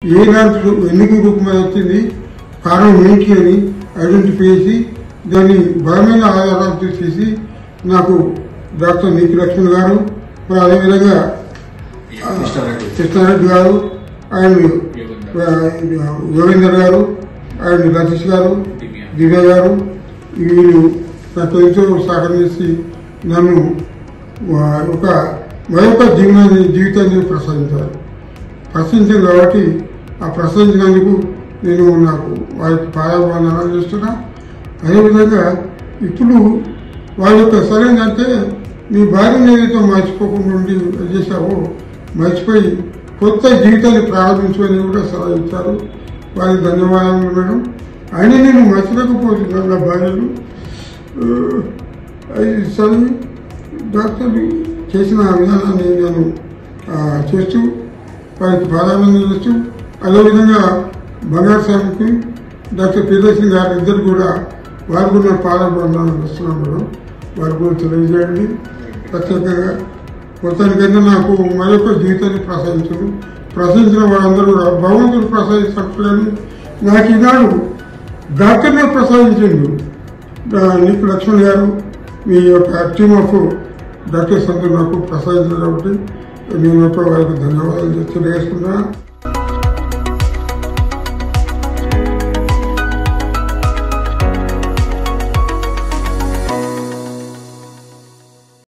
ఏలాంటి రూ- ఎన్నిక రూపంలో వచ్చింది కారణం ఏంటి అని ఐడెంటిఫై చేసి దాన్ని బలమైన ఆధారాలతో చేసి నాకు డాక్టర్ నీతి లక్ష్మణ్ గారు మరి అదేవిధంగా ఆ, కృష్ణారెడ్డి గారు ఆయన ఆ, యోగేందర్ గారు ఆయన రతీష్ గారు దివ్య గారు వీళ్ళు నాకు ఎంతో సహకరించి నన్ను ఆ, ఒక మరొక జీవనాన్ని జీవితాన్ని ప్రసాదించారు ప్రశ్నించాను కాబట్టి ఆ ప్రశ్నించినందుకు నేను నాకు వారికి పాదాభివందనాలు చేస్తున్నా అదేవిధంగా ఇప్పుడు వాళ్ళ యొక్క సరైనంటే నీ భార్యను ఏదైతే మర్చిపోకుండా ఉండి చేశావో మర్చిపోయి కొత్త జీవితాన్ని ప్రారంభించమని కూడా సలహా ఇచ్చారు వారికి ధన్యవాదాలు మేడం అయినా నేను మర్చిపోకపోతున్నాను నా భార్యను ఆ, అది చదివి డాక్టర్లు చేసిన విధానాన్ని నేను ఆ, చేస్తూ వారికి ప్రాధాన్యత చేస్తూ అదేవిధంగా బంగారు స్వామికి డాక్టర్ ప్రియదర్శన్ గారు ఇద్దరు కూడా వారు కూడా పాదబంధాలను ఇస్తున్నాను మేడం వారు కూడా తెలియజేయండి ప్రత్యేకంగా మొత్తానికైతే నాకు మరొక జీవితాన్ని ప్రసాదించను ప్రసాదించిన వాళ్ళందరూ కూడా భగవంతుడు ప్రసాదించినట్లని నాకు ఈనాడు డాక్టర్నే ప్రసాదించిండు ఆ, నీకు లక్ష్మణ్ గారు మీ యొక్క టీమ్ ఆఫ్ డాక్టర్స్ అందరూ నాకు ప్రసాదించారు కాబట్టి నేను యొక్క వారికి ధన్యవాదాలు తెలియజేసుకుంటున్నాను